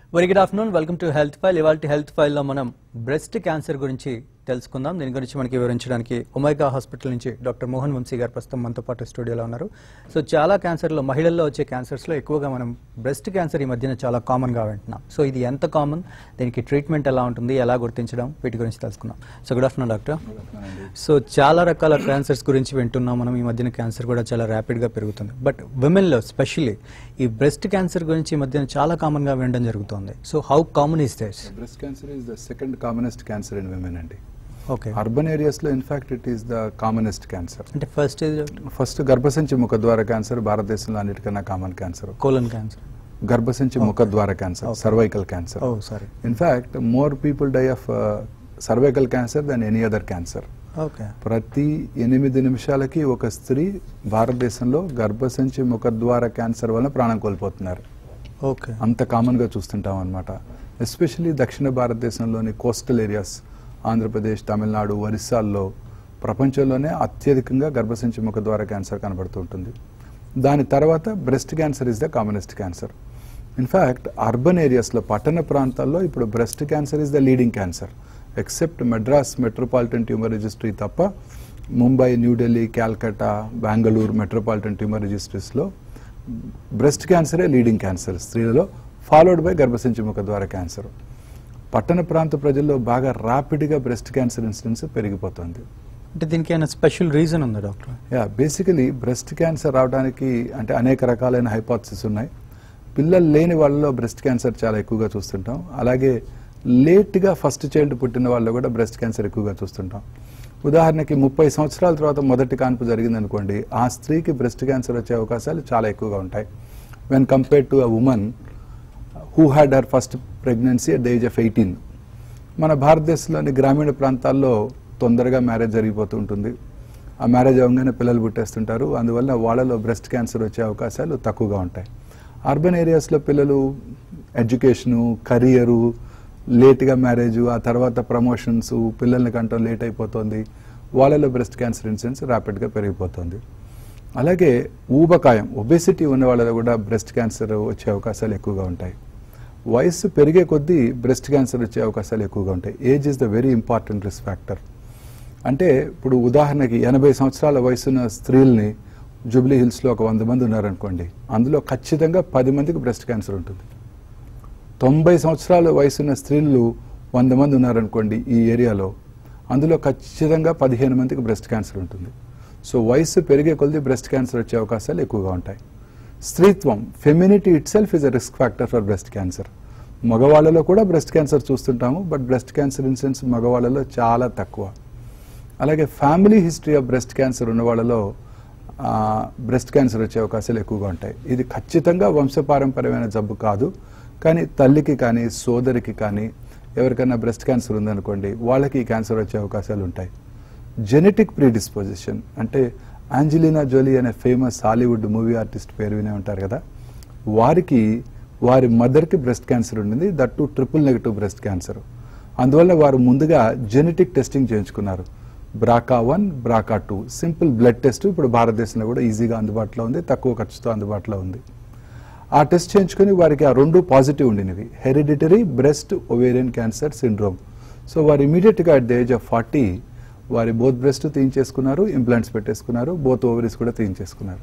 Very good afternoon welcome to health file ఇవాళ health ఫైల్లో మనం బ్రెస్ట్ క్యాన్సర్ గురించి తెలుసుకుందాం దీని గురించి మనకి వివరించడానికి ఒమైగా హాస్పిటల్ నుంచి డాక్టర్ మోహన్ వంశీ గారు ప్రస్తుతం మనతో పాటు స్టూడియోలో ఉన్నారు సో చాలా క్యాన్సర్లో మహిళల్లో వచ్చే క్యాన్సర్స్లో ఎక్కువగా మనం బ్రెస్ట్ క్యాన్సర్ ఈ మధ్యన చాలా కామన్గా వింటున్నాం సో ఇది ఎంత కామన్ దీనికి ట్రీట్మెంట్ ఎలా ఉంటుంది ఎలా గుర్తించడం వీటి గురించి తెలుసుకుందాం so good afternoon doctor so చాలా రకాల క్యాన్సర్స్ గురించి వింటున్నాం మనం ఈ మధ్యన క్యాన్సర్ కూడా చాలా ర్యాపిడ్గా పెరుగుతుంది బట్ విమెన్లో స్పెషల్లీ ఈ బ్రెస్ట్ క్యాన్సర్ గురించి ఈ మధ్యన చాలా కామన్గా వినడం జరుగుతుంది so how common is this breast cancer is the second commonest cancer in women అండి ఓకే అర్బన్ ఏరియాస్ లో in fact it is the commonest cancer అంటే ఫస్ట్ ఫస్ట్ గర్భసంచి ముఖద్వార క్యాన్సర్ భారతదేశంలో అన్నిటికన్నా కామన్ క్యాన్సర్ కోలన్ క్యాన్సర్ గర్భసంచి ముఖద్వార cancer Okay. Cervical cancer oh sorry in fact more people die of cervical cancer than any other cancer okay ప్రతి ఎనిమిది నిమిషాలకి ఒక స్త్రీ భారతదేశంలో గర్భసంచి ముఖద్వార క్యాన్సర్ వల్ల ప్రాణం కోల్పోతున్నారు ఓకే అంత కామన్గా చూస్తుంటాం అనమాట ఎస్పెషలీ దక్షిణ భారతదేశంలోని కోస్టల్ ఏరియాస్ ఆంధ్రప్రదేశ్ తమిళనాడు ఒరిస్సాల్లో ప్రపంచంలోనే అత్యధికంగా గర్భసంచి ముఖ ద్వారా క్యాన్సర్ కనబడుతూ ఉంటుంది దాని తర్వాత breast cancer is the commonest cancer in fact urban ఏరియాస్లో పట్టణ ప్రాంతాల్లో ఇప్పుడు breast cancer is the leading cancer except Madras metropolitan tumour registry తప్ప ముంబై న్యూఢిల్లీ క్యాల్కటా బెంగళూరు మెట్రోపాలిటన్ ట్యూమర్ రిజిస్ట్రీస్లో బ్రెస్ట్ క్యాన్సరే లీడింగ్ క్యాన్సర్ స్త్రీలలో ఫాలోడ్ బై గర్భసంచి ముఖ ద్వార క్యాన్సర్ పట్టణ ప్రాంత ప్రజల్లో బాగా ర్యాపిడ్గా బ్రెస్ట్ క్యాన్సర్ ఇన్సిడెన్స్ పెరిగిపోతుంది అంటే దీనికి ఏమైనా స్పెషల్ రీజన్ ఉందా doctor yeah basically breast cancer రావడానికి అంటే అనేక రకాలైన హైపాథసిస్ ఉన్నాయి పిల్లలు లేని వాళ్ళలో బ్రెస్ట్ క్యాన్సర్ చాలా ఎక్కువగా చూస్తుంటాం అలాగే లేట్గా ఫస్ట్ చైల్డ్ పుట్టిన వాళ్ళు కూడా బ్రెస్ట్ క్యాన్సర్ ఎక్కువగా చూస్తుంటాం ఉదాహరణకి ముప్పై సంవత్సరాల తర్వాత మొదటి కాన్పు జరిగిందనుకోండి ఆ స్త్రీకి బ్రెస్ట్ క్యాన్సర్ వచ్చే అవకాశాలు చాలా ఎక్కువగా ఉంటాయి when compare to a woman who had her first pregnancy at the age of eighteen మన భారతదేశంలోని గ్రామీణ ప్రాంతాల్లో తొందరగా మ్యారేజ్ జరిగిపోతూ ఉంటుంది ఆ మ్యారేజ్ అవగానే పిల్లలు పుట్టేస్తుంటారు అందువల్ల వాళ్ళలో బ్రెస్ట్ క్యాన్సర్ వచ్చే అవకాశాలు తక్కువగా ఉంటాయి అర్బన్ ఏరియాస్లో పిల్లలు ఎడ్యుకేషను కరియరు లేట్గా మ్యారేజ్ ఆ తర్వాత ప్రమోషన్స్ పిల్లల్ని కంటం లేట్ అయిపోతుంది వాళ్ళలో బ్రెస్ట్ క్యాన్సర్ ఇన్సిడెన్స్ ర్యాపిడ్గా పెరిగిపోతుంది అలాగే ఊబకాయం ఒబెసిటీ ఉన్న వాళ్ళలో కూడా బ్రెస్ట్ క్యాన్సర్ వచ్చే అవకాశాలు ఎక్కువగా ఉంటాయి వయస్సు పెరిగే కొద్దీ బ్రెస్ట్ క్యాన్సర్ వచ్చే అవకాశాలు ఎక్కువగా ఉంటాయి age is the very important risk factor అంటే ఇప్పుడు ఉదాహరణకి ఎనభై సంవత్సరాల వయసున్న స్త్రీల్ని జూబ్లీ హిల్స్లో ఒక వంద మంది ఉన్నారనుకోండి అందులో ఖచ్చితంగా పది మందికి బ్రెస్ట్ క్యాన్సర్ ఉంటుంది తొంభై సంవత్సరాల వయసున్న స్త్రీలు వంద మంది ఉన్నారనుకోండి ఈ ఏరియాలో అందులో ఖచ్చితంగా పదిహేను మందికి బ్రెస్ట్ క్యాన్సర్ ఉంటుంది సో వయసు పెరిగే కొద్దీ బ్రెస్ట్ క్యాన్సర్ వచ్చే అవకాశాలు ఎక్కువగా ఉంటాయి స్త్రీత్వం femininity itself is a risk factor for breast cancer మగవాళ్ళలో కూడా బ్రెస్ట్ క్యాన్సర్ చూస్తుంటాము బట్ బ్రెస్ట్ క్యాన్సర్ ఇన్సిడెన్స్ మగవాళ్ళలో చాలా తక్కువ అలాగే family history of breast cancer ఉన్న వాళ్ళలో బ్రెస్ట్ క్యాన్సర్ వచ్చే అవకాశాలు ఎక్కువగా ఉంటాయి ఇది ఖచ్చితంగా వంశపారంపర్యమైన జబ్బు కాదు కానీ తల్లికి కానీ సోదరికి కానీ ఎవరికైనా బ్రెస్ట్ క్యాన్సర్ ఉందనుకోండి వాళ్ళకి ఈ క్యాన్సర్ వచ్చే అవకాశాలు ఉంటాయి జెనెటిక్ ప్రీడిస్పోజిషన్ అంటే ఆంజలినా జోలీ అనే ఫేమస్ హాలీవుడ్ మూవీ ఆర్టిస్ట్ పేరు వినే ఉంటారు కదా వారికి వారి మదర్కి బ్రెస్ట్ క్యాన్సర్ ఉండింది that to triple negative breast cancer అందువల్ల వారు ముందుగా జెనెటిక్ టెస్టింగ్ చేయించుకున్నారు BRCA one BRCA two simple blood test ఇప్పుడు భారతదేశంలో కూడా ఈజీగా అందుబాటులో ఉంది తక్కువ ఖర్చుతో అందుబాటులో ఉంది ఆ టెస్ట్ చేయించుకుని వారికి ఆ రెండు పాజిటివ్ ఉండినవి hereditary breast ovarian cancer syndrome so వారు ఇమీడియట్గా at the age of forty వారి బోత్ బ్రెస్ట్ తీయించేసుకున్నారు ఇంప్లాంట్స్ పెట్టేసుకున్నారు బోత్ ఓవరీస్ కూడా తీయించేసుకున్నారు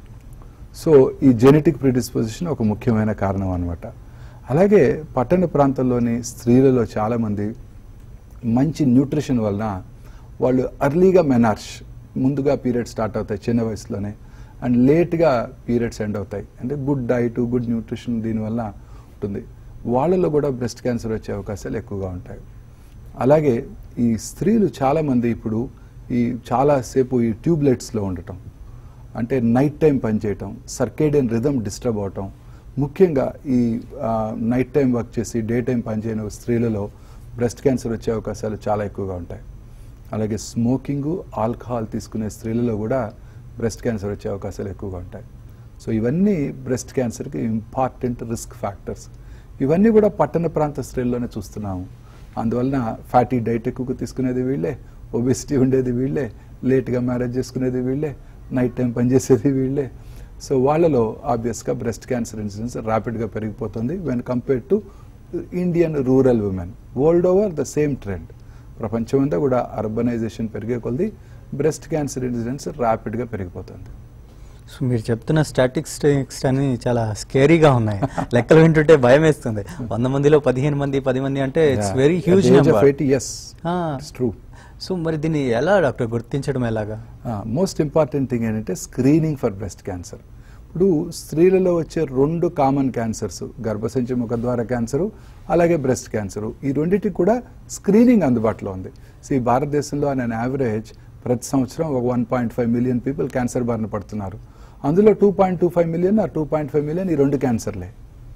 సో ఈ జెనెటిక్ ప్రిడిస్పోజిషన్ ఒక ముఖ్యమైన కారణం అనమాట అలాగే పట్టణ ప్రాంతంలోని స్త్రీలలో చాలామంది మంచి న్యూట్రిషన్ వలన వాళ్ళు అర్లీగా మెనార్ష్ ముందుగా పీరియడ్ స్టార్ట్ అవుతాయి చిన్న వయసులోనే అండ్ లేట్గా పీరియడ్స్ ఎండ్ అవుతాయి అంటే గుడ్ డైట్ గుడ్ న్యూట్రిషన్ దీనివల్ల ఉంటుంది వాళ్ళలో కూడా బ్రెస్ట్ క్యాన్సర్ వచ్చే అవకాశాలు ఎక్కువగా ఉంటాయి అలాగే ఈ స్త్రీలు చాలామంది ఇప్పుడు ఈ చాలాసేపు ఈ ట్యూబ్లెట్స్లో ఉండటం అంటే నైట్ టైం పనిచేయటం సర్కేడియన్ రిథమ్ డిస్టర్బ్ అవటం ముఖ్యంగా ఈ నైట్ టైం వర్క్ చేసి డే టైం పనిచేయని స్త్రీలలో బ్రెస్ట్ క్యాన్సర్ వచ్చే అవకాశాలు చాలా ఎక్కువగా ఉంటాయి అలాగే స్మోకింగ్ ఆల్కహాల్ తీసుకునే స్త్రీలలో కూడా బ్రెస్ట్ క్యాన్సర్ వచ్చే అవకాశాలు ఎక్కువగా ఉంటాయి సో ఇవన్నీ బ్రెస్ట్ క్యాన్సర్కి ఇంపార్టెంట్ రిస్క్ ఫ్యాక్టర్స్ ఇవన్నీ కూడా పట్టణ ప్రాంత స్త్రీల్లోనే చూస్తున్నాము అందువలన ఫ్యాటీ డైట్ ఎక్కువగా తీసుకునేది వీళ్ళే ఒబెసిటీ ఉండేది వీళ్ళే లేట్గా మ్యారేజ్ చేసుకునేది వీళ్ళే నైట్ టైం పనిచేసేది వీళ్ళే సో వాళ్ళలో ఆబ్వియస్గా బ్రెస్ట్ క్యాన్సర్ ఇన్సిడెన్స్ ర్యాపిడ్గా పెరిగిపోతుంది when compare to Indian rural women world over the same trend ప్రపంచమంతా కూడా అర్బనైజేషన్ పెరిగే కొలది బ్రెస్ట్ క్యాన్సర్ ఇన్సిడెన్స్ ర్యాపిడ్గా పెరిగిపోతుంది సో మీరు చెప్తున్న స్టాటిస్టిక్స్ అని చాలా స్కేరీగా ఉన్నాయి లెక్కలు వింటుంటే భయం వేస్తుంది వంద మందిలో పదిహేను మంది పది మంది అంటే it's very huge number yes Ah. It's true so మరి దీన్ని ఎలా డాక్టర్ గుర్తించడం ఎలాగా మోస్ట్ ఇంపార్టెంట్ థింగ్ ఏంటంటే స్క్రీనింగ్ ఫర్ బ్రెస్ట్ క్యాన్సర్ ఇప్పుడు స్త్రీలలో వచ్చే రెండు కామన్ క్యాన్సర్స్ గర్భసంచి ముఖద్వార క్యాన్సరు అలాగే బ్రెస్ట్ క్యాన్సరు ఈ రెండింటికి కూడా స్క్రీనింగ్ అందుబాటులో ఉంది సో ఈ భారతదేశంలో నేను యావరేజ్ ప్రతి సంవత్సరం ఒక one point five million people cancer బారిన పడుతున్నారు అందులో two point two five million ఆ టూ పాయింట్ ఫైవ్ మిలియన్ ఈ రెండు క్యాన్సర్లే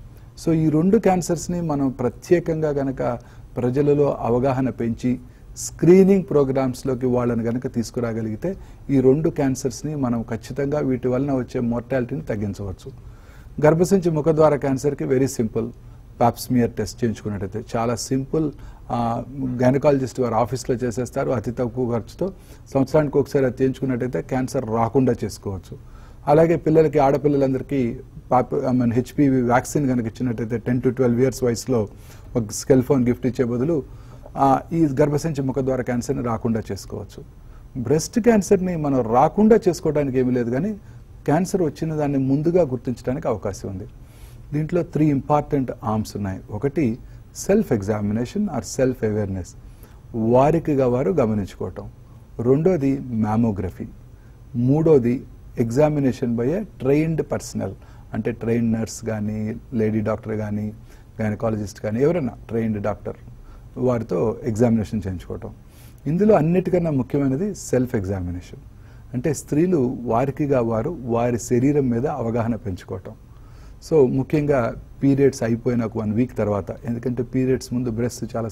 సో ఈ రెండు క్యాన్సర్స్ని మనం ప్రత్యేకంగా గనక ప్రజలలో అవగాహన పెంచి స్క్రీనింగ్ ప్రోగ్రామ్స్లోకి వాళ్ళని గనక తీసుకురాగలిగితే ఈ రెండు క్యాన్సర్స్ని మనం ఖచ్చితంగా వీటి వలన వచ్చే మోర్టాలిటీని తగ్గించవచ్చు గర్భసంచి ముఖద్వార క్యాన్సర్కి వెరీ సింపుల్ పాప్స్మియర్ టెస్ట్ చేయించుకున్నట్టయితే చాలా సింపుల్ గైనకాలజిస్ట్ వారు ఆఫీస్లో చేసేస్తారు అతి తక్కువ ఖర్చుతో సంవత్సరానికి ఒకసారి అది చేయించుకున్నట్టయితే క్యాన్సర్ రాకుండా చేసుకోవచ్చు అలాగే పిల్లలకి ఆడపిల్లలందరికీ పాప మన హెచ్పివి వ్యాక్సిన్ కనుక ఇచ్చినట్టయితే టెన్ టు ట్వెల్వ్ ఇయర్స్ వయసులో ఒక స్కెల్ ఫోన్ గిఫ్ట్ ఇచ్చే బదులు ఆ, ఈ గర్భసంచి ముఖద్వార క్యాన్సర్ని రాకుండా చేసుకోవచ్చు బ్రెస్ట్ క్యాన్సర్ని మనం రాకుండా చేసుకోవడానికి ఏమీ లేదు కానీ క్యాన్సర్ వచ్చిన దాన్ని ముందుగా గుర్తించడానికి అవకాశం ఉంది దీంట్లో త్రీ ఇంపార్టెంట్ ఆర్మ్స్ ఉన్నాయి ఒకటి self examination or self awareness వారికిగా వారు గమనించుకోవటం రెండోది మ్యామోగ్రఫీ మూడోది examination by a trained personnel అంటే ట్రైన్ నర్స్ కానీ లేడీ డాక్టర్ కానీ గైనకాలజిస్ట్ కానీ ఎవరైనా ట్రైన్డ్ డాక్టర్ వారితో ఎగ్జామినేషన్ చేయించుకోవటం ఇందులో అన్నిటికన్నా ముఖ్యమైనది సెల్ఫ్ ఎగ్జామినేషన్ అంటే స్త్రీలు వారికిగా వారు వారి శరీరం మీద అవగాహన పెంచుకోవటం సో ముఖ్యంగా పీరియడ్స్ అయిపోయిన ఒక వన్ వీక్ తర్వాత ఎందుకంటే పీరియడ్స్ ముందు బ్రెస్ట్ చాలా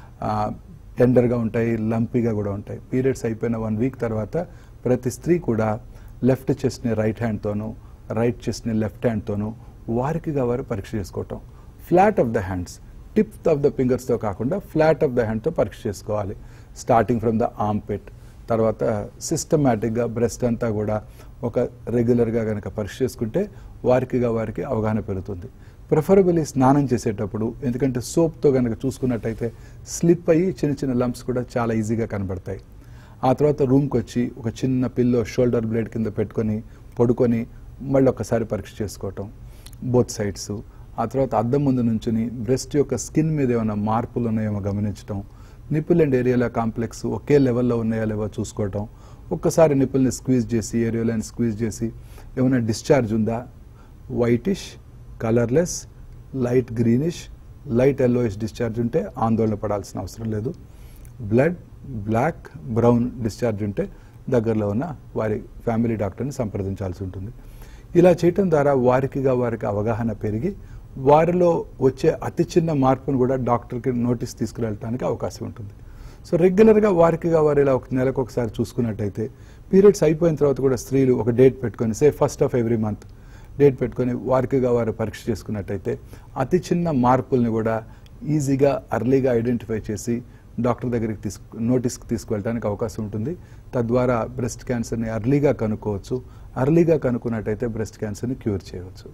టెండర్గా ఉంటాయి లంపీగా కూడా ఉంటాయి పీరియడ్స్ అయిపోయిన వన్ వీక్ తర్వాత ప్రతి స్త్రీ కూడా లెఫ్ట్ చెస్ట్ని రైట్ హ్యాండ్తోనూ రైట్ చెస్ట్ని లెఫ్ట్ హ్యాండ్తోనూ వారికిగా వారు పరీక్ష చేసుకోవటం flat of the hands tip of the ఫింగర్స్తో కాకుండా ఫ్లాట్ ఆఫ్ ద హ్యాండ్తో పరీక్ష చేసుకోవాలి starting from the armpit తర్వాత సిస్టమేటిక్గా బ్రెస్ట్ అంతా కూడా ఒక రెగ్యులర్గా కనుక పరీక్ష చేసుకుంటే వారికిగా వారికి అవగాహన పెరుగుతుంది ప్రిఫరబుల్లీ స్నానం చేసేటప్పుడు ఎందుకంటే సోప్తో కనుక చూసుకున్నట్టయితే స్లిప్ అయ్యి చిన్న చిన్న లంప్స్ కూడా చాలా ఈజీగా కనబడతాయి ఆ తర్వాత రూమ్కి వచ్చి ఒక చిన్న పిల్లో షోల్డర్ బ్లేడ్ కింద పెట్టుకొని పడుకొని మళ్ళీ ఒకసారి పరీక్ష చేసుకోవటం బోత్ సైడ్స్ ఆ తర్వాత అద్దం ముందు నుంచుని బ్రెస్ట్ యొక్క స్కిన్ మీద ఏమైనా మార్పులు ఉన్నాయేమో గమనించడం నిప్పుల్ అండ్ ఏరియాల కాంప్లెక్స్ ఒకే లెవెల్లో ఉన్నాయో లేవో చూసుకోవటం ఒక్కసారి నిప్పుల్ని స్క్వీజ్ చేసి ఏరియాలని స్క్వీజ్ చేసి ఏమైనా డిశ్చార్జ్ ఉందా whitish colourless light greenish light yellowish discharge ఉంటే ఆందోళన పడాల్సిన అవసరం లేదు బ్లడ్ బ్లాక్ బ్రౌన్ డిశ్చార్జ్ ఉంటే దగ్గరలో ఉన్న వారి ఫ్యామిలీ డాక్టర్ని సంప్రదించాల్సి ఉంటుంది ఇలా చేయటం ద్వారా వారికిగా వారికి అవగాహన పెరిగి వారిలో వచ్చే అతి చిన్న మార్పును కూడా డాక్టర్కి నోటీస్ తీసుకువెళ్ళటానికి అవకాశం ఉంటుంది సో రెగ్యులర్గా వారికిగా వారు ఇలా ఒక నెలకు ఒకసారి చూసుకున్నట్టయితే పీరియడ్స్ అయిపోయిన తర్వాత కూడా స్త్రీలు ఒక డేట్ పెట్టుకొని say first of every month date పెట్టుకొని వారికిగా వారు పరీక్ష చేసుకున్నట్టయితే అతి చిన్న మార్పుల్ని కూడా ఈజీగా అర్లీగా ఐడెంటిఫై చేసి డాక్టర్ దగ్గరికి తీసుకు నోటీస్కి తీసుకువెళ్ళడానికి అవకాశం ఉంటుంది తద్వారా బ్రెస్ట్ క్యాన్సర్ని అర్లీగా కనుక్కోవచ్చు అర్లీగా కనుక్కున్నట్టయితే బ్రెస్ట్ క్యాన్సర్ని క్యూర్ చేయవచ్చు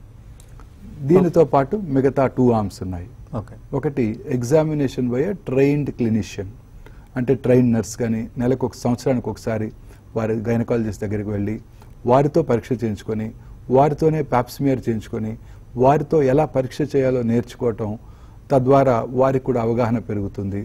దీనితో పాటు మిగతా టూ ఆర్మ్స్ ఉన్నాయి ఓకే ఒకటి ఎగ్జామినేషన్ బై ట్రైన్డ్ క్లినిషియన్ అంటే ట్రైన్ నర్స్ కానీ నెలకు ఒక సంవత్సరానికి ఒకసారి వారి గైనకాలజిస్ట్ దగ్గరికి వెళ్ళి వారితో పరీక్ష చేయించుకొని వారితోనే ప్యాప్స్మియర్ చేయించుకొని వారితో ఎలా పరీక్ష చేయాలో నేర్చుకోవటం తద్వారా వారికి కూడా అవగాహన పెరుగుతుంది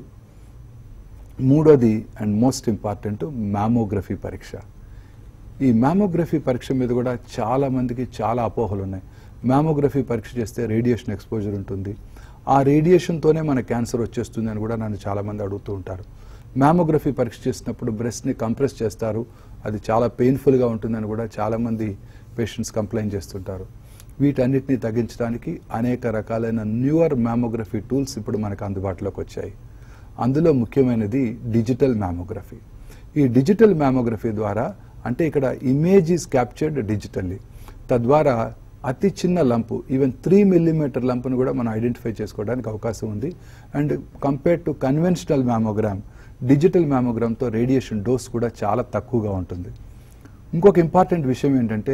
మూడోది అండ్ మోస్ట్ ఇంపార్టెంట్ మ్యామోగ్రఫీ పరీక్ష ఈ మ్యామోగ్రఫీ పరీక్ష మీద కూడా చాలా మందికి చాలా అపోహలు ఉన్నాయి మ్యామోగ్రఫీ పరీక్ష చేస్తే రేడియేషన్ ఎక్స్పోజర్ ఉంటుంది ఆ రేడియేషన్తోనే మన క్యాన్సర్ వచ్చేస్తుంది అని కూడా నన్ను చాలా మంది అడుగుతూ ఉంటారు మ్యామోగ్రఫీ పరీక్ష చేసినప్పుడు బ్రెస్ట్ని కంప్రెస్ చేస్తారు అది చాలా పెయిన్ఫుల్గా ఉంటుందని కూడా చాలామంది పేషెంట్స్ కంప్లైంట్ చేస్తుంటారు వీటన్నిటిని తగ్గించడానికి అనేక రకాలైన న్యూయర్ మ్యామోగ్రఫీ టూల్స్ ఇప్పుడు మనకు అందుబాటులోకి వచ్చాయి అందులో ముఖ్యమైనది డిజిటల్ మ్యామోగ్రఫీ ఈ డిజిటల్ మ్యామోగ్రఫీ ద్వారా అంటే ఇక్కడ ఇమేజ్ ఈజ్ క్యాప్చర్డ్ డిజిటల్లీ తద్వారా అతి చిన్న లంపు ఈవెన్ త్రీ మిల్లీమీటర్ లంపును కూడా మనం ఐడెంటిఫై చేసుకోవడానికి అవకాశం ఉంది and compare to conventional mammogram digital మ్యామోగ్రామ్తో రేడియేషన్ డోస్ కూడా చాలా తక్కువగా ఉంటుంది ఇంకొక ఇంపార్టెంట్ విషయం ఏంటంటే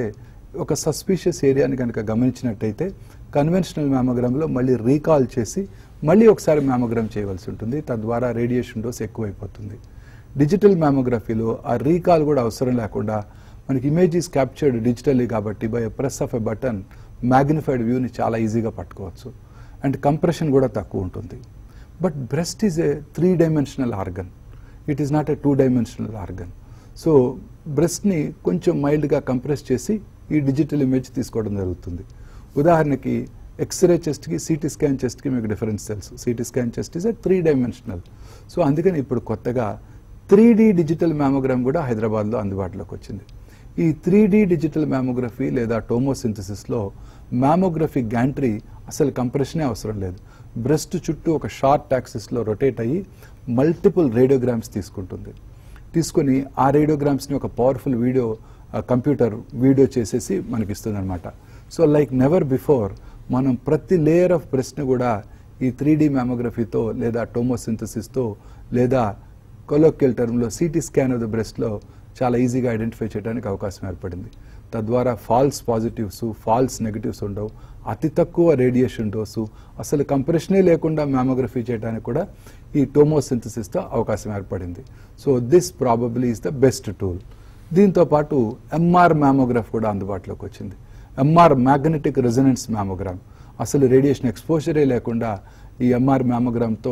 ఒక సస్పీషియస్ ఏరియాని కనుక గమనించినట్టయితే కన్వెన్షనల్ మ్యామోగ్రామ్లో మళ్ళీ రీకాల్ చేసి మళ్ళీ ఒకసారి మ్యామోగ్రామ్ చేయవలసి ఉంటుంది తద్వారా రేడియేషన్ డోస్ ఎక్కువైపోతుంది డిజిటల్ మ్యామోగ్రఫీలో ఆ రీకాల్ కూడా అవసరం లేకుండా మనకి ఇమేజ్ ఈస్ క్యాప్చర్డ్ డిజిటల్లీ కాబట్టి by press of a button magnified వ్యూని చాలా ఈజీగా పట్టుకోవచ్చు అండ్ కంప్రెషన్ కూడా తక్కువ ఉంటుంది but breast is a three dimensional organ it is not a two dimensional organ so బ్రెస్ట్ని కొంచెం మైల్డ్గా కంప్రెస్ చేసి ఈ డిజిటల్ ఇమేజ్ తీసుకోవడం జరుగుతుంది ఉదాహరణకి ఎక్స్రే చెస్ట్కి సిటీ స్కాన్ చెస్ట్కి మీకు డిఫరెన్స్ తెలుసు CT scan chest is a three dimensional so అందుకని ఇప్పుడు కొత్తగా త్రీ డిజిటల్ మ్యామోగ్రామ్ కూడా హైదరాబాద్లో అందుబాటులోకి వచ్చింది ఈ త్రీ డిజిటల్ మ్యామోగ్రఫీ లేదా టోమోసింథసిస్లో మ్యామోగ్రఫీ గ్యాంట్రీ అసలు కంప్రెషనే అవసరం లేదు బ్రెస్ట్ చుట్టూ ఒక షార్ట్ యాక్సిస్లో రొటేట్ అయ్యి మల్టిపుల్ రేడియోగ్రామ్స్ తీసుకుంటుంది తీసుకొని ఆ రేడియోగ్రామ్స్ని ఒక పవర్ఫుల్ వీడియో కంప్యూటర్ వీడియో చేసేసి మనకి ఇస్తుంది అనమాట సో లైక్ నెవర్ బిఫోర్ మనం ప్రతి లేయర్ ఆఫ్ బ్రెస్ట్ని కూడా ఈ త్రీ డి మ్యామోగ్రఫీతో లేదా టోమోసింథసిస్తో లేదా కొలోక్యల్ టర్మ్లో సిటీ స్కాన్ ఆఫ్ ద బ్రెస్ట్లో చాలా ఈజీగా ఐడెంటిఫై చేయడానికి అవకాశం ఏర్పడింది తద్వారా ఫాల్స్ పాజిటివ్స్ ఫాల్స్ నెగిటివ్స్ ఉండవు అతి తక్కువ రేడియేషన్ డోసు అసలు కంప్రెషనే లేకుండా మ్యామోగ్రఫీ చేయడానికి కూడా ఈ టోమోసింథసిస్తో అవకాశం ఏర్పడింది so this probably is the best tool దీంతో పాటు ఎంఆర్ మ్యామోగ్రాఫ్ కూడా అందుబాటులోకి వచ్చింది ఎంఆర్ మ్యాగ్నెటిక్ రెజనెన్స్ మ్యామోగ్రామ్ అసలు రేడియేషన్ ఎక్స్పోజరే లేకుండా ఈ ఎంఆర్ మ్యామోగ్రామ్తో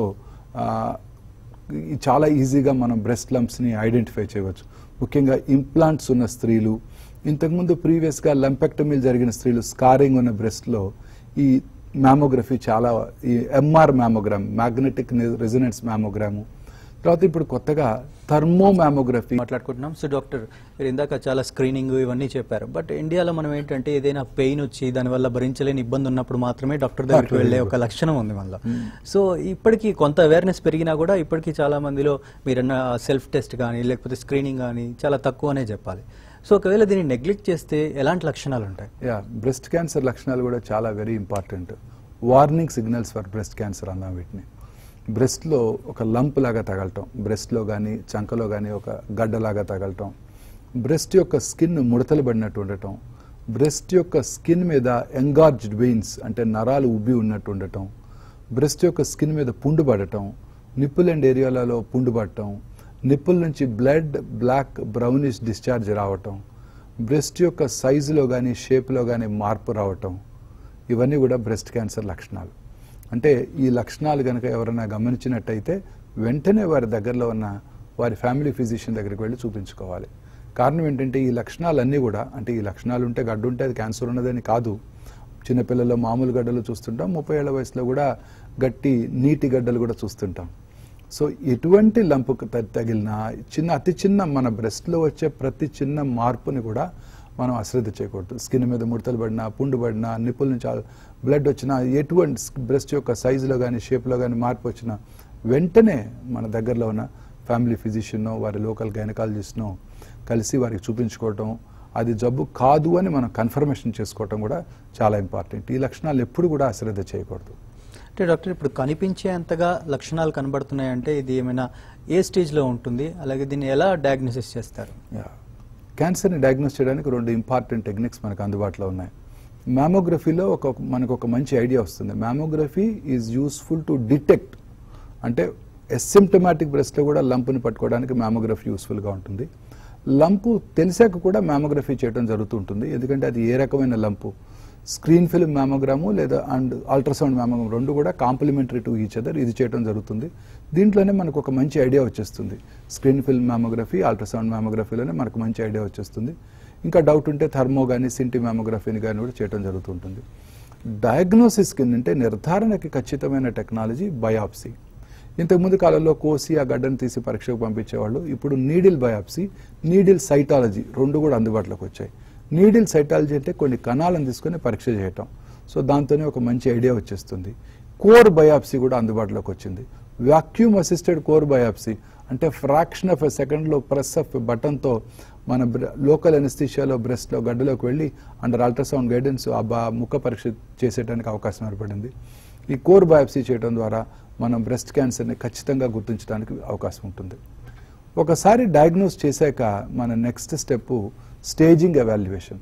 చాలా ఈజీగా మనం బ్రెస్ట్ లంప్స్ని ఐడెంటిఫై చేయవచ్చు ముఖ్యంగా ఇంప్లాంట్స్ ఉన్న స్త్రీలు ఇంతకుముందు ప్రీవియస్గా లంపెక్టమీలు జరిగిన స్త్రీలు స్కారింగ్ ఉన్న బ్రెస్ట్లో ఈ మ్యామోగ్రఫీ చాలా ఈ MR mammogram magnetic resonance mammogram తర్వాత ఇప్పుడు కొత్తగా థర్మో మ్యామోగ్రఫీ మాట్లాడుకుంటున్నాం సో డాక్టర్ మీరు ఇందాక చాలా స్క్రీనింగ్ ఇవన్నీ చెప్పారు బట్ ఇండియాలో మనం ఏంటంటే ఏదైనా పెయిన్ వచ్చి దానివల్ల భరించలేని ఇబ్బంది ఉన్నప్పుడు మాత్రమే డాక్టర్ దగ్గరికి వెళ్ళే ఒక లక్షణం ఉంది మనలో సో ఇప్పటికీ కొంత అవేర్నెస్ పెరిగినా కూడా ఇప్పటికీ చాలా మందిలో మీరన్న సెల్ఫ్ టెస్ట్ కానీ లేకపోతే స్క్రీనింగ్ కానీ చాలా తక్కువనే చెప్పాలి సో ఒకవేళ దీన్ని నెగ్లెక్ట్ చేస్తే ఎలాంటి లక్షణాలు ఉంటాయి యా బ్రెస్ట్ క్యాన్సర్ లక్షణాలు కూడా చాలా very important warning signals for breast cancer అన్నాం వీటిని బ్రెస్ట్లో ఒక లంప్ లాగా తగలటం బ్రెస్ట్లో కానీ చంకలో కానీ ఒక గడ్డలాగా తగలటం బ్రెస్ట్ యొక్క స్కిన్ ముడతలు పడినట్టు ఉండటం బ్రెస్ట్ యొక్క స్కిన్ మీద ఎంగార్జ్డ్ వెయిన్స్ అంటే నరాలు ఉబ్బి ఉన్నట్టు ఉండటం బ్రెస్ట్ యొక్క స్కిన్ మీద పుండు పడటం నిప్పుల్ అండ్ ఏరియాలలో పుండు పడటం నిప్పుల నుంచి బ్లడ్ బ్లాక్ బ్రౌనిష్ డిశ్చార్జ్ రావటం బ్రెస్ట్ యొక్క సైజులో కానీ షేప్లో కానీ మార్పు రావటం ఇవన్నీ కూడా బ్రెస్ట్ క్యాన్సర్ లక్షణాలు అంటే ఈ లక్షణాలు కనుక ఎవరైనా గమనించినట్టయితే వెంటనే వారి దగ్గరలో ఉన్న వారి ఫ్యామిలీ ఫిజిషియన్ దగ్గరికి వెళ్ళి చూపించుకోవాలి కారణం ఏంటంటే ఈ లక్షణాలన్నీ కూడా అంటే ఈ లక్షణాలు ఉంటే గడ్డు ఉంటే అది క్యాన్సర్ ఉన్నదని కాదు చిన్నపిల్లల్లో మామూలు గడ్డలు చూస్తుంటాం ముప్పై ఏళ్ల వయసులో కూడా గట్టి నీటి గడ్డలు కూడా చూస్తుంటాం సో ఎటువంటి లంపుకు త- తగిలినా చిన్న అతి చిన్న మన బ్రెస్ట్లో వచ్చే ప్రతి చిన్న మార్పుని కూడా మనం అశ్రద్ధ చేయకూడదు స్కిన్ మీద ముడతలు పడినా పుండు పడినా నిప్పుల నుంచి బ్లడ్ వచ్చినా ఎటువంటి బ్రెస్ట్ యొక్క సైజులో కానీ షేప్లో కానీ మార్పు వచ్చినా వెంటనే మన దగ్గరలో ఉన్న ఫ్యామిలీ ఫిజిషియన్నో వారి లోకల్ గైనకాలజిస్ట్నో కలిసి వారికి చూపించుకోవటం అది జబ్బు కాదు అని మనం కన్ఫర్మేషన్ చేసుకోవటం కూడా చాలా ఇంపార్టెంట్ ఈ లక్షణాలు ఎప్పుడు కూడా అశ్రద్ధ చేయకూడదు అంటే డాక్టర్ ఇప్పుడు కనిపించేంతగా లక్షణాలు కనబడుతున్నాయంటే ఇది ఏమైనా ఏ స్టేజ్లో ఉంటుంది అలాగే దీన్ని ఎలా డయాగ్నోసిస్ చేస్తారు యా క్యాన్సర్ని డయాగ్నోస్ చేయడానికి రెండు ఇంపార్టెంట్ టెక్నిక్స్ మనకు అందుబాటులో ఉన్నాయి మ్యామోగ్రఫీలో ఒక మనకు ఒక మంచి ఐడియా వస్తుంది mammography is useful to detect అంటే ఎసిమ్టమాటిక్ బ్రెస్ట్లో కూడా లంపుని పట్టుకోవడానికి మ్యామోగ్రఫీ యూస్ఫుల్గా ఉంటుంది లంపు తెలిసాక కూడా మ్యామోగ్రఫీ చేయడం జరుగుతూ ఉంటుంది ఎందుకంటే అది ఏ రకమైన లంపు స్క్రీన్ ఫిల్మ్ మ్యామోగ్రాము లేదా అండ్ అల్ట్రాసౌండ్ మ్యామోగ్రామ్ రెండు కూడా కాంప్లిమెంటరీ టు ఈచ్ అదర్ ఇది చేయడం జరుగుతుంది దీంట్లోనే మనకు ఒక మంచి ఐడియా వచ్చేస్తుంది స్క్రీన్ ఫిల్మ్ మ్యామోగ్రఫీ అల్ట్రాసౌండ్ మ్యామోగ్రఫీలోనే మనకు మంచి ఐడియా వచ్చేస్తుంది ఇంకా డౌట్ ఉంటే థర్మో కానీ సింటి మ్యామోగ్రఫీని కానీ కూడా చేయడం జరుగుతుంటుంది డయాగ్నోసిస్ కిందంటే నిర్ధారణకి ఖచ్చితమైన టెక్నాలజీ బయాప్సీ ఇంతకుముందు కాలంలో కోసి ఆ గడ్డను తీసి పరీక్షకు పంపించేవాళ్ళు ఇప్పుడు నీడిల్ బయాప్సీ నీడిల్ సైటాలజీ రెండు కూడా అందుబాటులోకి వచ్చాయి నీడిల్ సైటాలజీ అంటే కొన్ని కణాలను తీసుకొని పరీక్ష చేయటం సో దాంతోనే ఒక మంచి ఐడియా వచ్చేస్తుంది కోర్ బయాప్సీ కూడా అందుబాటులోకి వచ్చింది వాక్యూమ్ అసిస్టెడ్ కోర్ బయాప్సీ అంటే ఫ్రాక్షన్ ఆఫ్ ఎ సెకండ్లో ప్రెస్ ఆఫ్ బటన్తో మన లోకల్ ఎనస్థిషియాలో బ్రెస్ట్లో గడ్డలోకి వెళ్ళి అండర్ అల్ట్రాసౌండ్ గైడెన్స్ ఆ బా ముఖ పరీక్ష చేసేయడానికి అవకాశం ఏర్పడింది ఈ కోర్ బయాప్సీ చేయడం ద్వారా మనం బ్రెస్ట్ క్యాన్సర్ని ఖచ్చితంగా గుర్తించడానికి అవకాశం ఉంటుంది ఒకసారి డయాగ్నోస్ చేశాక మన నెక్స్ట్ స్టెప్ స్టేజింగ్ ఎవాల్యుయేషన్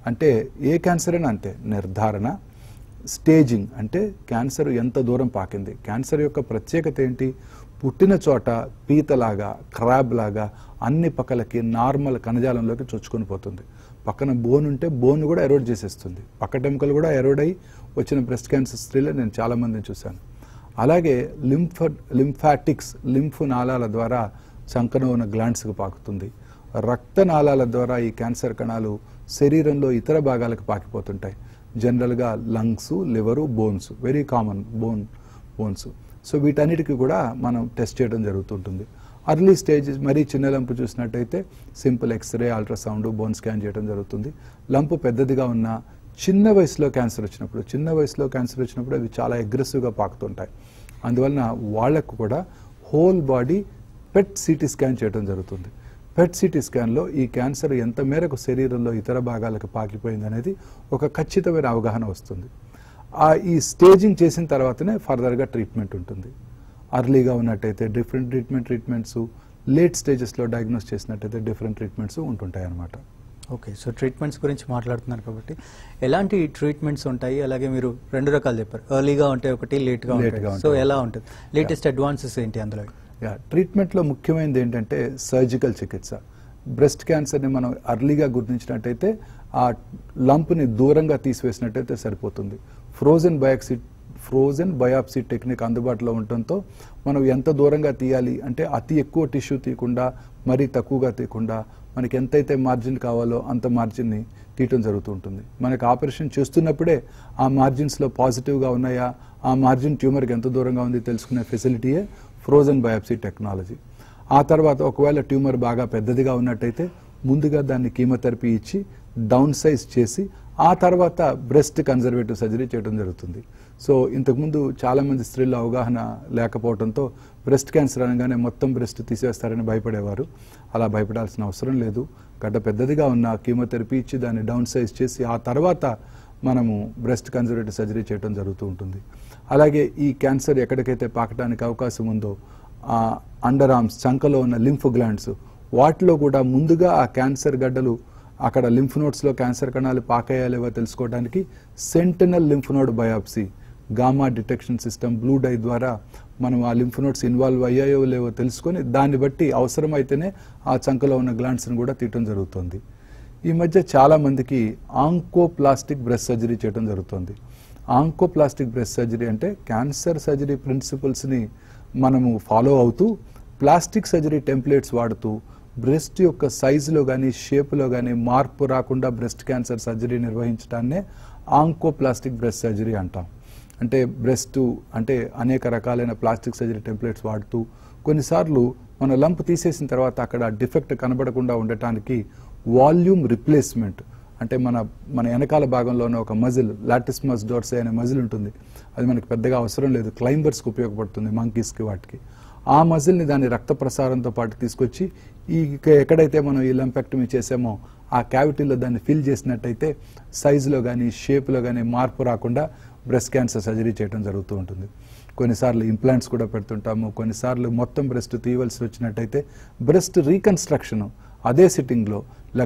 అంటే ఏ క్యాన్సర్ అయినా అంతే నిర్ధారణ స్టేజింగ్ అంటే క్యాన్సర్ ఎంత దూరం పాకింది క్యాన్సర్ యొక్క ప్రత్యేకత ఏంటి పుట్టిన చోట పీతలాగా క్రాబ్ లాగా అన్ని పక్కలకి నార్మల్ కణజాలంలోకి చొచ్చుకొని పోతుంది పక్కన బోన్ ఉంటే బోన్ కూడా ఎరోడ్ చేసేస్తుంది పక్కటెముకలు కూడా ఎరోడ్ అయ్యి వచ్చిన బ్రెస్ట్ క్యాన్సర్ స్త్రీలో నేను చాలా మందిని చూశాను అలాగే లింఫ లింఫాటిక్స్ లింఫ్ నాళాల ద్వారా చంకన ఉన్న గ్లాండ్స్కి పాకుతుంది రక్త నాళాల ద్వారా ఈ క్యాన్సర్ కణాలు శరీరంలో ఇతర భాగాలకు పాకిపోతుంటాయి జనరల్గా lungs liver bones very common bone bones so వీటన్నిటికీ కూడా మనం టెస్ట్ చేయడం జరుగుతుంటుంది అర్లీ స్టేజ్ మరీ చిన్న లంపు చూసినట్టయితే simple X ray ultrasound bone scan చేయడం జరుగుతుంది లంపు పెద్దదిగా ఉన్న చిన్న వయసులో క్యాన్సర్ వచ్చినప్పుడు చిన్న వయసులో క్యాన్సర్ వచ్చినప్పుడు అవి చాలా అగ్రెసివ్గా పాకుతుంటాయి అందువలన వాళ్లకు కూడా whole body PET CT scan చేయడం జరుగుతుంది పెట్ సిటీ స్కాన్లో ఈ క్యాన్సర్ ఎంత మేరకు శరీరంలో ఇతర భాగాలకు పాకిపోయింది అనేది ఒక ఖచ్చితమైన అవగాహన వస్తుంది ఆ ఈ స్టేజింగ్ చేసిన తర్వాతనే ఫర్దర్గా ట్రీట్మెంట్ ఉంటుంది అర్లీగా ఉన్నట్టయితే డిఫరెంట్ ట్రీట్మెంట్ ట్రీట్మెంట్స్ లేట్ స్టేజెస్లో డయాగ్నోస్ చేసినట్టయితే డిఫరెంట్ ట్రీట్మెంట్స్ ఉంటుంటాయి అన్నమాట ఓకే సో ట్రీట్మెంట్స్ గురించి మాట్లాడుతున్నారు కాబట్టి ఎలాంటి ట్రీట్మెంట్స్ ఉంటాయి అలాగే మీరు రెండు రకాలు చెప్పారు ఎర్లీగా ఉంటాయి ఒకటి లేట్గా Late గా ఉంటాయి సో ఉంటాయి. ఎలా ఉంటుంది లేటెస్ట్ అడ్వాన్సెస్ ఏంటి అందులో యా ట్రీట్మెంట్లో ముఖ్యమైనది ఏంటంటే సర్జికల్ చికిత్స బ్రెస్ట్ క్యాన్సర్ని మనం అర్లీగా గుర్తించినట్టయితే ఆ లంప్ని దూరంగా తీసివేసినట్టయితే సరిపోతుంది frozen biopsy frozen biopsy technique అందుబాటులో ఉండటంతో మనం ఎంత దూరంగా తీయాలి అంటే అతి ఎక్కువ టిష్యూ తీయకుండా మరీ తక్కువగా తీయకుండా మనకి ఎంతైతే మార్జిన్ కావాలో అంత మార్జిన్ని తీయటం జరుగుతూ ఉంటుంది మనకి ఆపరేషన్ చేస్తున్నప్పుడే ఆ మార్జిన్స్లో పాజిటివ్గా ఉన్నాయా ఆ మార్జిన్ ట్యూమర్కి ఎంత దూరంగా ఉంది తెలుసుకునే ఫెసిలిటీయే ఫ్రోజన్ బయాప్సీ టెక్నాలజీ ఆ తర్వాత ఒకవేళ ట్యూమర్ బాగా పెద్దదిగా ఉన్నట్టయితే ముందుగా దాన్ని కీమోథెరపీ ఇచ్చి డౌన్ సైజ్ చేసి ఆ తర్వాత బ్రెస్ట్ కన్జర్వేటివ్ సర్జరీ చేయడం జరుగుతుంది సో ఇంతకుముందు చాలామంది స్త్రీల అవగాహన లేకపోవడంతో బ్రెస్ట్ క్యాన్సర్ అనగానే మొత్తం బ్రెస్ట్ తీసేస్తారని భయపడేవారు అలా భయపడాల్సిన అవసరం లేదు గడ్డ పెద్దదిగా ఉన్న కీమోథెరపీ ఇచ్చి దాన్ని డౌన్ సైజ్ చేసి ఆ తర్వాత మనము బ్రెస్ట్ కన్జర్వేటివ్ సర్జరీ చేయడం జరుగుతూ ఉంటుంది అలాగే ఈ క్యాన్సర్ ఎక్కడికైతే పాకడానికి అవకాశం ఉందో ఆ అండర్ ఆర్మ్స్ చంకలో ఉన్న లింఫ్ గ్లాండ్స్ వాటిలో కూడా ముందుగా ఆ క్యాన్సర్ గడ్డలు అక్కడ లింఫ్ నోడ్స్లో క్యాన్సర్ కణాలు పాకయ్యా లేవో తెలుసుకోవడానికి sentinel lymph node biopsy gamma detection system blue dye ద్వారా మనం ఆ లింఫ్ నోడ్స్ ఇన్వాల్వ్ అయ్యాయో లేవో తెలుసుకొని దాన్ని బట్టి అవసరమైతేనే ఆ చంకలో ఉన్న గ్లాండ్స్ని కూడా తీయటం జరుగుతుంది ఈ మధ్య చాలా మందికి ఆంకోప్లాస్టిక్ బ్రెస్ట్ సర్జరీ చేయడం జరుగుతుంది ఆంకోప్లాస్టిక్ బ్రెస్ట్ సర్జరీ అంటే క్యాన్సర్ సర్జరీ ప్రిన్సిపల్స్ని మనము ఫాలో అవుతూ ప్లాస్టిక్ సర్జరీ టెంప్లెట్స్ వాడుతూ బ్రెస్ట్ యొక్క సైజులో కానీ షేప్లో కానీ మార్పు రాకుండా బ్రెస్ట్ క్యాన్సర్ సర్జరీ నిర్వహించడాన్నే ఆంకోప్లాస్టిక్ బ్రెస్ట్ సర్జరీ అంటాం అంటే బ్రెస్ట్ అంటే అనేక రకాలైన ప్లాస్టిక్ సర్జరీ టెంప్లెట్స్ వాడుతూ కొన్నిసార్లు మన లంప్ తీసేసిన తర్వాత అక్కడ డిఫెక్ట్ కనబడకుండా ఉండటానికి వాల్యూమ్ రిప్లేస్మెంట్ అంటే మన మన వెనకాల భాగంలో ఉన్న ఒక మజిల్ లాటిస్మస్ డోర్సే అనే మజిల్ ఉంటుంది అది మనకి పెద్దగా అవసరం లేదు క్లైంబర్స్కి ఉపయోగపడుతుంది మంకీస్కి వాటికి ఆ మజిల్ని దాని రక్త ప్రసారంతో పాటు తీసుకొచ్చి ఈ ఇక ఎక్కడైతే మనం ఈ లంపెక్టమీ చేసామో ఆ క్యావిటీలో దాన్ని ఫిల్ చేసినట్టయితే సైజులో కానీ షేప్లో కానీ మార్పు రాకుండా బ్రెస్ట్ క్యాన్సర్ సర్జరీ చేయడం జరుగుతూ ఉంటుంది కొన్నిసార్లు ఇంప్లాంట్స్ కూడా పెడుతుంటాము కొన్నిసార్లు మొత్తం బ్రెస్ట్ తీయవలసి వచ్చినట్టయితే బ్రెస్ట్ రీకన్స్ట్రక్షన్ అదే సిట్టింగ్లో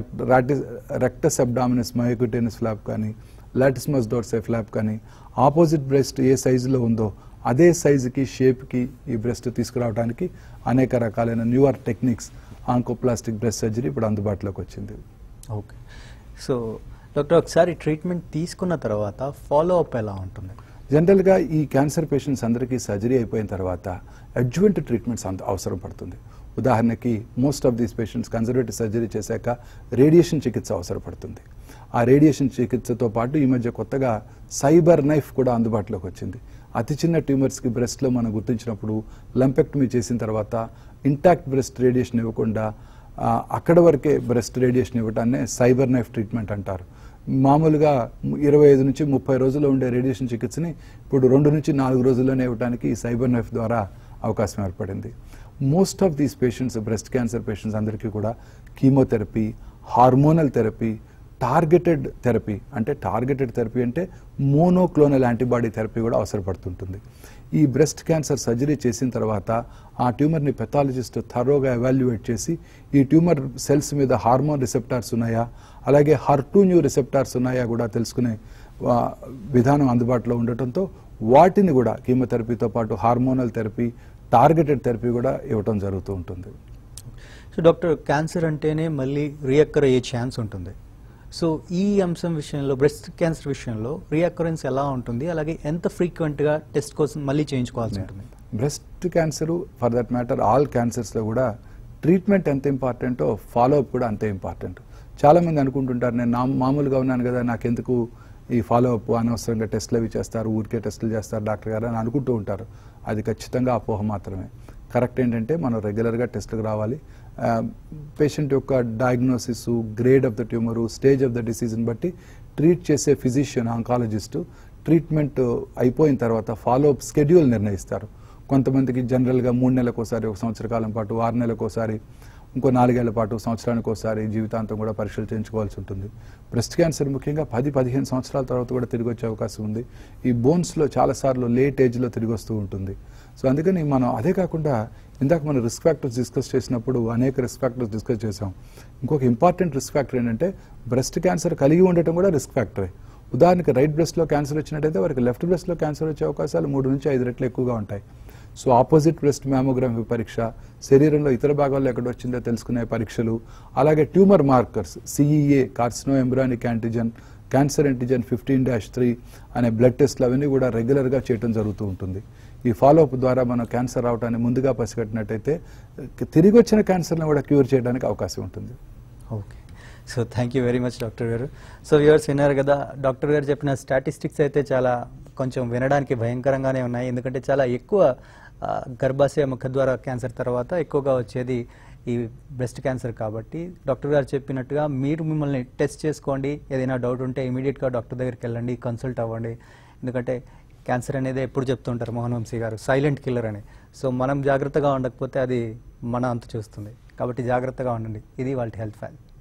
రెక్టస్ అబ్డామినస్ మయోక్యూటేనస్ ఫ్లాప్ కానీ లాటిస్మస్ డోర్సే ఫ్లాప్ కానీ ఆపోజిట్ బ్రెస్ట్ ఏ సైజులో ఉందో అదే సైజుకి షేప్కి ఈ బ్రెస్ట్ తీసుకురావడానికి అనేక రకాలైన newer techniques oncoplastic breast surgery ఇప్పుడు అందుబాటులోకి వచ్చింది ఓకే సో డాక్టర్ ఒకసారి ట్రీట్మెంట్ తీసుకున్న తర్వాత ఫాలో అప్ ఎలా ఉంటుంది జనరల్గా ఈ క్యాన్సర్ పేషెంట్స్ అందరికీ సర్జరీ అయిపోయిన తర్వాత అడ్జువెంట్ ట్రీట్మెంట్స్ అంత అవసరం పడుతుంది ఉదాహరణకి most of these patients conservative surgery చేశాక రేడియేషన్ చికిత్స అవసరపడుతుంది ఆ రేడియేషన్ చికిత్సతో పాటు ఈ మధ్య కొత్తగా సైబర్ నైఫ్ కూడా అందుబాటులోకి వచ్చింది అతి చిన్న ట్యూమర్స్కి బ్రెస్ట్లో మనం గుర్తించినప్పుడు లంపెక్టమీ చేసిన తర్వాత ఇంటాక్ట్ బ్రెస్ట్ రేడియేషన్ ఇవ్వకుండా ఆ, అక్కడ వరకే బ్రెస్ట్ రేడియేషన్ ఇవ్వటాన్నే సైబర్ నైఫ్ ట్రీట్మెంట్ అంటారు మామూలుగా ఇరవై ఐదు నుంచి ముప్పై రోజుల్లో ఉండే రేడియేషన్ చికిత్సని ఇప్పుడు రెండు నుంచి నాలుగు రోజుల్లోనే ఇవ్వడానికి ఈ సైబర్ నైఫ్ ద్వారా అవకాశం ఏర్పడింది most of these patients breast cancer patients అందరికీ కూడా chemotherapy hormonal therapy targeted therapy అంటే టార్గెటెడ్ థెరపీ అంటే మోనోక్లోనల్ యాంటీబాడీ థెరపీ కూడా అవసరపడుతుంటుంది ఈ బ్రెస్ట్ క్యాన్సర్ సర్జరీ చేసిన తర్వాత ఆ ట్యూమర్ని పెథాలజిస్ట్ థరోగా ఎవాల్యుయేట్ చేసి ఈ ట్యూమర్ సెల్స్ మీద హార్మోన్ రిసెప్టార్స్ ఉన్నాయా అలాగే హర్టూ న్యూ రిసెప్టార్స్ ఉన్నాయా కూడా తెలుసుకునే ఆ, విధానం అందుబాటులో ఉండటంతో వాటిని కూడా కీమోథెరపీతో పాటు హార్మోనల్ థెరపీ టార్గెటెడ్ థెరపీ కూడా ఇవ్వటం జరుగుతూ ఉంటుంది సో డాక్టర్ క్యాన్సర్ అంటేనే మళ్ళీ రియక్కర్ అయ్యే ఛాన్స్ ఉంటుంది సో ఈ అంశం విషయంలో బ్రెస్ట్ క్యాన్సర్ విషయంలో రియక్కరెన్స్ ఎలా ఉంటుంది అలాగే ఎంత ఫ్రీక్వెంట్గా టెస్ట్ కోసం మళ్ళీ చేయించుకోవాల్సి ఉంటుంది breast cancer for that matter all క్యాన్సర్స్లో కూడా ట్రీట్మెంట్ ఎంత ఇంపార్టెంటో ఫాలో అప్ కూడా అంతే ఇంపార్టెంట్ చాలా మంది అనుకుంటుంటారు నేను నా మామూలుగా ఉన్నాను కదా నాకెందుకు ఈ ఫాలో అప్ అనవసరంగా టెస్ట్లు అవి చేస్తారు ఊరికే టెస్టులు చేస్తారు డాక్టర్ గారు అని అనుకుంటూ ఉంటారు అది ఖచ్చితంగా అపోహ మాత్రమే కరెక్ట్ ఏంటంటే మనం రెగ్యులర్గా టెస్ట్కి రావాలి పేషెంట్ యొక్క diagnosis grade of the tumour stage of the డిసీజ్ని బట్టి ట్రీట్ చేసే ఫిజిషియన్ ఆంకాలజిస్టు ట్రీట్మెంట్ అయిపోయిన తర్వాత ఫాలో అప్ స్కెడ్యూల్ నిర్ణయిస్తారు కొంతమందికి జనరల్గా మూడు నెలలకు ఒకసారి ఒక సంవత్సర కాలం పాటు ఆరు నెలలకు ఒకసారి ఇంకో నాలుగేళ్ల పాటు సంవత్సరానికి ఒకసారి జీవితాంతం కూడా పరీక్షలు చేయించుకోవాల్సి ఉంటుంది బ్రెస్ట్ క్యాన్సర్ ముఖ్యంగా పది పదిహేను సంవత్సరాల తర్వాత కూడా తిరిగి వచ్చే అవకాశం ఉంది ఈ బోన్స్లో చాలాసార్లు లేట్ ఏజ్లో తిరిగి వస్తూ ఉంటుంది సో అందుకని మనం అదే కాకుండా ఇందాక మనం రిస్క్ ఫ్యాక్టర్స్ డిస్కస్ చేసినప్పుడు అనేక రిస్క్ ఫ్యాక్టర్స్ డిస్కస్ చేసాం ఇంకొక ఇంపార్టెంట్ రిస్క్ ఫ్యాక్టర్ ఏంటంటే బ్రెస్ట్ క్యాన్సర్ కలిగి ఉండటం కూడా రిస్క్ ఫ్యాక్టరే ఉదాహరణకి రైట్ బ్రెస్ట్లో క్యాన్సర్ వచ్చినట్టయితే వారికి లెఫ్ట్ బ్రెస్ట్లో క్యాన్సర్ వచ్చే అవకాశాలు మూడు నుంచి ఐదు రెట్లు ఎక్కువగా ఉంటాయి సో ఆపోజిట్ బ్రెస్ట్ మ్యామోగ్రఫీ పరీక్ష శరీరంలో ఇతర భాగాల్లో ఎక్కడ వచ్చిందో తెలుసుకునే పరీక్షలు అలాగే tumour markers CEA carcinoembryonic antigen cancer antigen fifteen dash three అనే బ్లడ్ టెస్ట్లు అవన్నీ కూడా రెగ్యులర్గా చేయడం జరుగుతూ ఉంటుంది ఈ ఫాలోఅప్ ద్వారా మనం క్యాన్సర్ రావడాన్ని ముందుగా పసిగట్టినట్టయితే తిరిగి వచ్చిన క్యాన్సర్ని కూడా క్యూర్ చేయడానికి అవకాశం ఉంటుంది okay so thank you very much doctor గారు సో వ్యూవర్స్ విన్నారు కదా డాక్టర్ గారు చెప్పిన స్టాటిస్టిక్స్ అయితే చాలా కొంచెం వినడానికి భయంకరంగానే ఉన్నాయి ఎందుకంటే చాలా ఎక్కువ ఆ, గర్భాశయ ముఖద్వార క్యాన్సర్ తర్వాత ఎక్కువగా వచ్చేది ఈ బ్రెస్ట్ క్యాన్సర్ కాబట్టి డాక్టర్ గారు చెప్పినట్టుగా మీరు మిమ్మల్ని టెస్ట్ చేసుకోండి ఏదైనా డౌట్ ఉంటే ఇమీడియట్గా డాక్టర్ దగ్గరికి వెళ్ళండి కన్సల్ట్ అవ్వండి ఎందుకంటే క్యాన్సర్ అనేది ఎప్పుడు చెప్తుంటారు మోహన్ వంశీ గారు సైలెంట్ కిల్లర్ అని సో మనం జాగ్రత్తగా ఉండకపోతే అది మన అంత చూస్తుంది కాబట్టి జాగ్రత్తగా ఉండండి ఇది వాళ్ళ హెల్త్ ఫైల్